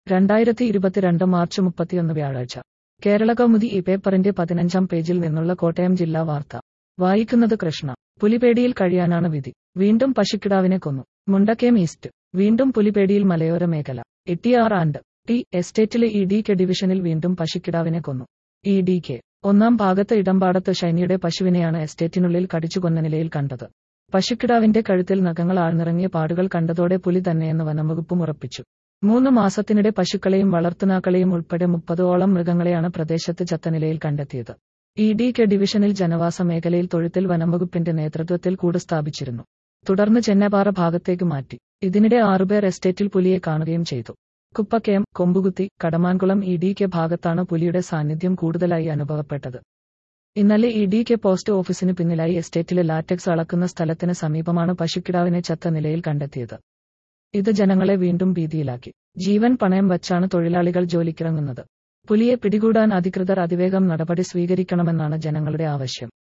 രണ്ടായിരത്തി ഇരുപത്തിരണ്ട് മാർച്ച് മുപ്പത്തിയൊന്ന് വ്യാഴാഴ്ച കേരള കൗമുദി ഈ പേപ്പറിന്റെ പതിനഞ്ചാം പേജിൽ നിന്നുള്ള കോട്ടയം ജില്ലാ വാർത്ത വായിക്കുന്നത് കൃഷ്ണ പുലിപേടിയിൽ കഴിയാനാണ് വിധി വീണ്ടും പശുക്കിടാവിനെ കൊന്നു മുണ്ടക്കേം ഈസ്റ്റ് വീണ്ടും പുലിപേടിയിൽ മലയോര മേഖല എട്ടിയാർ ആൻഡ് ടി എസ്റ്റേറ്റിലെ ഇ ഡി കെ ഡിവിഷനിൽ വീണ്ടും പശുക്കിടാവിനെ കൊന്നു ഇ ഡി കെ ഒന്നാം ഭാഗത്ത് ഇടംപാടത്ത് ഷൈനിയുടെ പശുവിനെയാണ് എസ്റ്റേറ്റിനുള്ളിൽ കടിച്ചുകൊന്ന നിലയിൽ കണ്ടത് പശുക്കിടാവിന്റെ കഴുത്തിൽ നഖങ്ങൾ ആഴ്ന്നിറങ്ങിയ പാടുകൾ കണ്ടതോടെ പുലി തന്നെയെന്ന് വനംവകുപ്പും ഉറപ്പിച്ചു മൂന്ന് മാസത്തിനിടെ പശുക്കളെയും വളർത്തുനാക്കളെയും ഉൾപ്പെടെ മുപ്പതോളം മൃഗങ്ങളെയാണ് പ്രദേശത്ത് ചത്ത നിലയിൽ കണ്ടെത്തിയത് ഇ ഡി കെ ഡിവിഷനിൽ ജനവാസ മേഖലയിൽ തൊഴുത്തിൽ വനംവകുപ്പിന്റെ നേതൃത്വത്തിൽ കൂട് സ്ഥാപിച്ചിരുന്നു തുടർന്ന് ചെന്നപാറ ഭാഗത്തേക്ക് മാറ്റി ഇതിനിടെ ആറുപേർ എസ്റ്റേറ്റിൽ പുലിയെ കാണുകയും ചെയ്തു Kuppakkayam Kombukuthi Kadamankulam E D K ഭാഗത്താണ് പുലിയുടെ സാന്നിധ്യം കൂടുതലായി അനുഭവപ്പെട്ടത് ഇന്നലെ ഇ ഡി കെ പോസ്റ്റ് ഓഫീസിന് പിന്നിലായി എസ്റ്റേറ്റിലെ ലാറ്റക്സ് അളക്കുന്ന സ്ഥലത്തിന് സമീപമാണ് പശുക്കിടാവിനെ ചത്ത നിലയിൽ കണ്ടെത്തിയത് ഇത് ജനങ്ങളെ വീണ്ടും ഭീതിയിലാക്കി ജീവൻ പണയം വച്ചാണ് തൊഴിലാളികൾ ജോലിക്കിറങ്ങുന്നത് പുലിയെ പിടികൂടാൻ അധികൃതർ അതിവേഗം നടപടി സ്വീകരിക്കണമെന്നാണ് ജനങ്ങളുടെ ആവശ്യം